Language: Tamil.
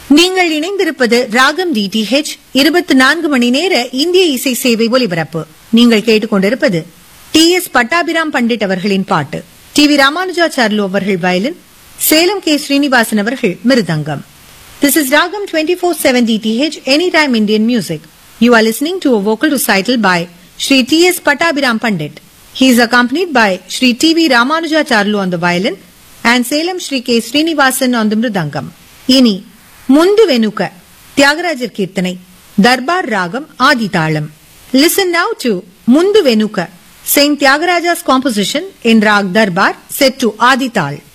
நீங்கள் இணைந்திருப்பது ராகம் டிடிஹெச் இருபத்தி நான்கு மணி நேர இந்திய இசை சேவை ஒலிபரப்பு நீங்கள் கேட்டுக்கொண்டிருப்பது டி எஸ் பட்டாபிராம் பண்டிட் அவர்களின் பாட்டு டி வி ராமானுஜாச்சார்லு அவர்கள் வயலின் சேலம் கே ஸ்ரீனிவாசன் அவர்கள் மிருதங்கம் This is Ragam 24/7 DTH Anytime Indian Music. You are listening to a vocal recital by Sri T.S. Pattabhiram Pandit. He is accompanied by Sri T.V. Ramanujacharlu on the violin and Salem Sri K. Srinivasan on the mridangam. இனி முந்து வெனுக்க தியாகராஜர் கீர்த்தனை தர்பார் ராகம் ஆதி தாளம் listen now to Mundu Venuka saint தியாகராஜாஸ் composition in raag Darbar set to Adi தாள்